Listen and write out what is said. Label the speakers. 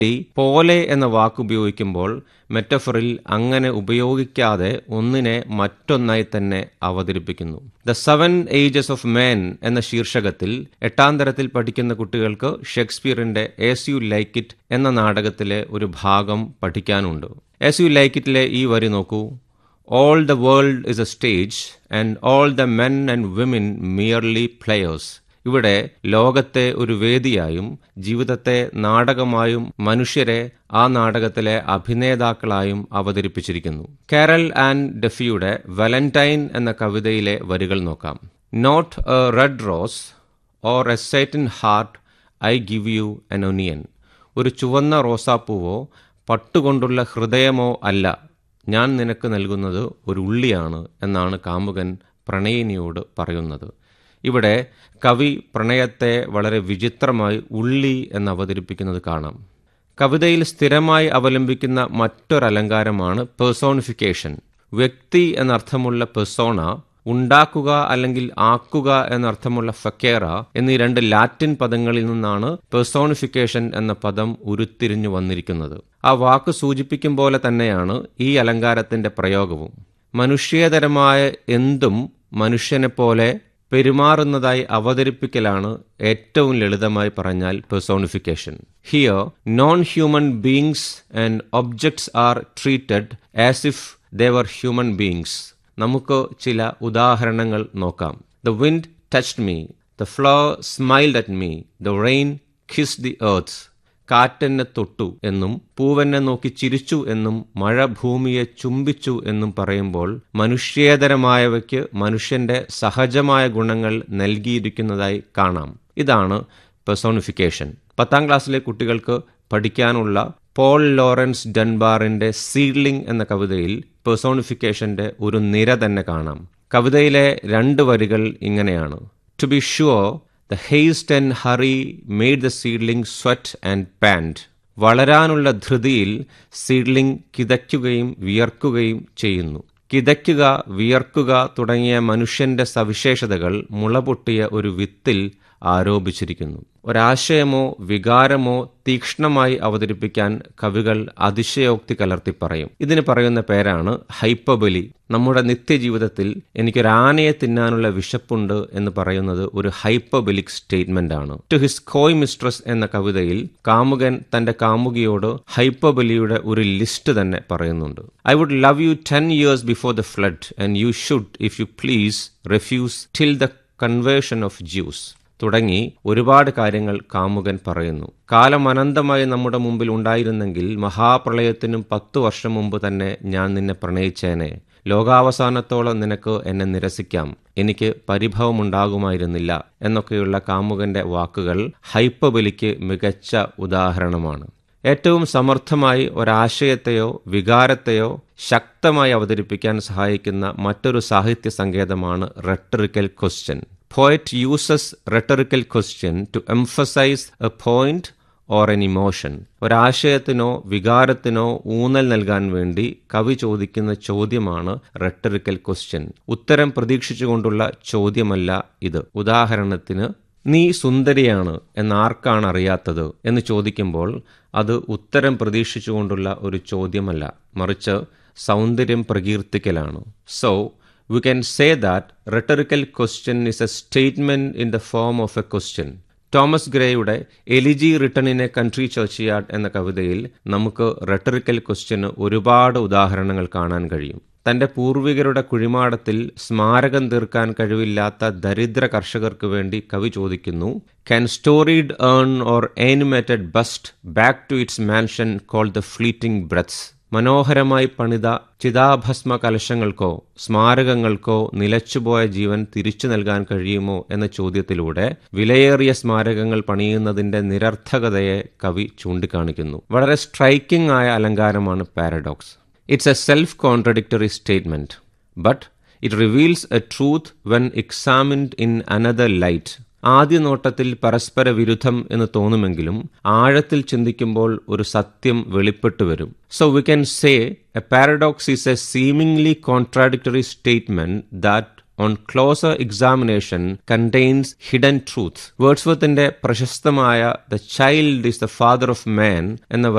Speaker 1: ഈ പോലെ എന്ന വാക്ക് ഉപയോഗിക്കുമ്പോൾ മെറ്റഫറിൽ അങ്ങനെ ഉപയോഗിക്കാതെ ഒന്നിനെ മറ്റൊന്നായി തന്നെ അവതരിപ്പിക്കുന്നു the seven ages of man എന്ന ശീർഷകത്തിൽ എട്ടാം തരത്തിൽ പഠിക്കുന്ന കുട്ടികൾക്ക് ഷേക്സ്പിയറിന്റെ എസ് യു ലൈക്ക് ഇറ്റ് എന്ന നാടകത്തിലെ ഒരു ഭാഗം പഠിക്കാനുണ്ട് എസ് യു ലൈക്ക് ഇറ്റിലെ ഈ വരി നോക്കൂ all the world is a stage and all the men and women merely players ഇവിടെ ലോകത്തെ ഒരു വേദിയായും ജീവിതത്തെ നാടകമായും മനുഷ്യരെ ആ നാടകത്തിലെ അഭിനേതാക്കളായും അവതരിപ്പിച്ചിരിക്കുന്നു കാരൽ ആൻഡ് ഡെഫിയുടെ വാലന്റൈൻ എന്ന കവിതയിലെ വരികൾ നോക്കാം not a red rose or a satin heart I give you an onion ഒരു ചുവന്ന റോസാപ്പൂവോ പട്ടുകൊണ്ടുള്ള ഹൃദയമോ അല്ല ഞാൻ നിനക്ക് നൽകുന്നത് ഒരു ഉള്ളിയാണ് എന്നാണ് കാമുകൻ പ്രണയിനിയോട് പറയുന്നത് ഇവിടെ കവി പ്രണയത്തെ വളരെ വിചിത്രമായി ഉള്ളി എന്ന് അവതരിപ്പിക്കുന്നത് കാണാം കവിതയിൽ സ്ഥിരമായി അവലംബിക്കുന്ന മറ്റൊരലങ്കാരമാണ് പേഴ്സോണിഫിക്കേഷൻ വ്യക്തി എന്നർത്ഥമുള്ള പെർസോണ ഉണ്ടാക്കുക അല്ലെങ്കിൽ ആക്കുക എന്നർത്ഥമുള്ള ഫക്കേറ എന്നീ രണ്ട് ലാറ്റിൻ പദങ്ങളിൽ നിന്നാണ് പെർസോണിഫിക്കേഷൻ എന്ന പദം ഉരുത്തിരിഞ്ഞു വന്നിരിക്കുന്നത് ആ വാക്ക് സൂചിപ്പിക്കും പോലെ തന്നെയാണ് ഈ അലങ്കാരത്തിന്റെ പ്രയോഗവും മനുഷ്യേതരമായ എന്തും മനുഷ്യനെ പോലെ പെരുമാറുന്നതായി അവതരിപ്പിക്കലാണ് ഏറ്റവും ലളിതമായി പറഞ്ഞാൽ personification here non human beings and objects are treated as if they were human beings നമുക്ക് ചില ഉദാഹരണങ്ങൾ നോക്കാം the wind touched me the flower smiled at me the rain kiss the earth കാറ്റെന്നെ തൊട്ടു എന്നും പൂവെന്നെ നോക്കി ചിരിച്ചു എന്നും മഴ ഭൂമിയെ ചുംബിച്ചു എന്നും പറയുമ്പോൾ മനുഷ്യേതരമായവയ്ക്ക് മനുഷ്യന്റെ സഹജമായ ഗുണങ്ങൾ നൽകിയിരിക്കുന്നതായി കാണാം ഇതാണ് പെർസോണിഫിക്കേഷൻ പത്താം ക്ലാസ്സിലെ കുട്ടികൾക്ക് പഠിക്കാനുള്ള പോൾ ലോറൻസ് ഡൻബാറിന്റെ സീഡ്ലിംഗ് എന്ന കവിതയിൽ പെർസോണിഫിക്കേഷന്റെ ഒരു നിര തന്നെ കാണാം കവിതയിലെ രണ്ട് വരികൾ ഇങ്ങനെയാണ് to be sure the haste and hurry made the seedling sweat and pant വളരാനുള്ള ധൃതിയിൽ സീഡ്ലിംഗ് കിതയ്ക്കുകയും വിയർക്കുകയും ചെയ്യുന്നു കിതയ്ക്കുക വിയർക്കുക തുടങ്ങിയ മനുഷ്യന്റെ സവിശേഷതകൾ മുളപൊട്ടിയ ഒരു വിത്തിൽ ആരോപിച്ചിരിക്കുന്നു ഒരാശയമോ വികാരമോ തീക്ഷ്ണമായി അവതരിപ്പിക്കാൻ കവികൾ അതിശയോക്തി കലർത്തി പറയും ഇതിന് പറയുന്ന പേരാണ് ഹൈപ്പബലി നമ്മുടെ നിത്യജീവിതത്തിൽ എനിക്കൊരാനയെ തിന്നാനുള്ള വിശപ്പുണ്ട് എന്ന് പറയുന്നത് ഒരു ഹൈപ്പബലിക് സ്റ്റേറ്റ്മെന്റ് ആണ് ടു ഹിസ് കോയ് മിസ്ട്രസ് എന്ന കവിതയിൽ കാമുകൻ തന്റെ കാമുകിയോട് ഹൈപ്പബലിയുടെ ഒരു ലിസ്റ്റ് തന്നെ പറയുന്നുണ്ട് I would love you ten years before the flood and you should if you please refuse till the conversion of Jews തുടങ്ങി ഒരുപാട് കാര്യങ്ങൾ കാമുകൻ പറയുന്നു കാലം അനന്തമായി നമ്മുടെ മുമ്പിൽ ഉണ്ടായിരുന്നെങ്കിൽ മഹാപ്രളയത്തിനും പത്തു വർഷം മുമ്പ് തന്നെ ഞാൻ നിന്നെ പ്രണയിച്ചേനെ ലോകാവസാനത്തോളം നിനക്ക് എന്നെ നിരസിക്കാം എനിക്ക് പരിഭവമുണ്ടാകുമായിരുന്നില്ല എന്നൊക്കെയുള്ള കാമുകന്റെ വാക്കുകൾ ഹൈപ്പബലിക്ക് മികച്ച ഉദാഹരണമാണ് ഏറ്റവും സമർത്ഥമായി ഒരാശയത്തെയോ വികാരത്തെയോ ശക്തമായി അവതരിപ്പിക്കാൻ സഹായിക്കുന്ന മറ്റൊരു സാഹിത്യ സങ്കേതമാണ് rhetorical question poet uses rhetorical question to emphasize a point or an emotion ഒരാശയത്തിനോ വികാരത്തിനോ ഊന്നൽ നൽകാൻ വേണ്ടി കവി ചോദിക്കുന്ന ചോദ്യമാണ് റെട്ടറിക്കൽ ക്വസ്റ്റ്യൻ ഉത്തരം പ്രതീക്ഷിച്ചുകൊണ്ടുള്ള ചോദ്യമല്ല ഇത് ഉദാഹരണത്തിന് നീ സുന്ദരിയാണ് എന്നാർക്കാണ് അറിയാത്തത് എന്ന് ചോദിക്കുമ്പോൾ അത് ഉത്തരം പ്രതീക്ഷിച്ചുകൊണ്ടുള്ള ഒരു ചോദ്യമല്ല മറിച്ച് സൗന്ദര്യം പ്രകീർത്തിക്കലാണ് so we can say that rhetorical question is a statement in the form of a question. Thomas ഗ്രേയുടെ elegy written in a country churchyard എന്ന കവിതയിൽ നമുക്ക് റെട്ടറിക്കൽ ക്വസ്റ്റ്യന് ഒരുപാട് ഉദാഹരണങ്ങൾ കാണാൻ കഴിയും തന്റെ പൂർവികരുടെ കുഴിമാടത്തിൽ സ്മാരകം തീർക്കാൻ കഴിവില്ലാത്ത ദരിദ്ര കർഷകർക്ക് വേണ്ടി കവി ചോദിക്കുന്നു can storied urn or animated bust back to its mansion call the fleeting breath മനോഹരമായി പണിത ചിതാഭസ്മ കലശങ്ങൾക്കോ സ്മാരകങ്ങൾക്കോ നിലച്ചുപോയ ജീവൻ തിരിച്ചു നൽകാൻ കഴിയുമോ എന്ന ചോദ്യത്തിലൂടെ വിലയേറിയ സ്മാരകങ്ങൾ പണിയുന്നതിന്റെ നിരർത്ഥകതയെ കവി ചൂണ്ടിക്കാണിക്കുന്നു വളരെ സ്ട്രൈക്കിംഗ് ആയ അലങ്കാരമാണ് paradox it's a self contradictory statement but it reveals a truth when examined in another light ആദ്യ നോട്ടത്തിൽ പരസ്പര വിരുദ്ധം എന്ന് തോന്നുമെങ്കിലും ആഴത്തിൽ ചിന്തിക്കുമ്പോൾ ഒരു സത്യം വെളിപ്പെട്ടു വരും so we can say a paradox is a seemingly contradictory statement that on closer examination contains hidden truth വേർഡ്സ്വർത്തിന്റെ പ്രശസ്തമായ the child is the father of man എന്ന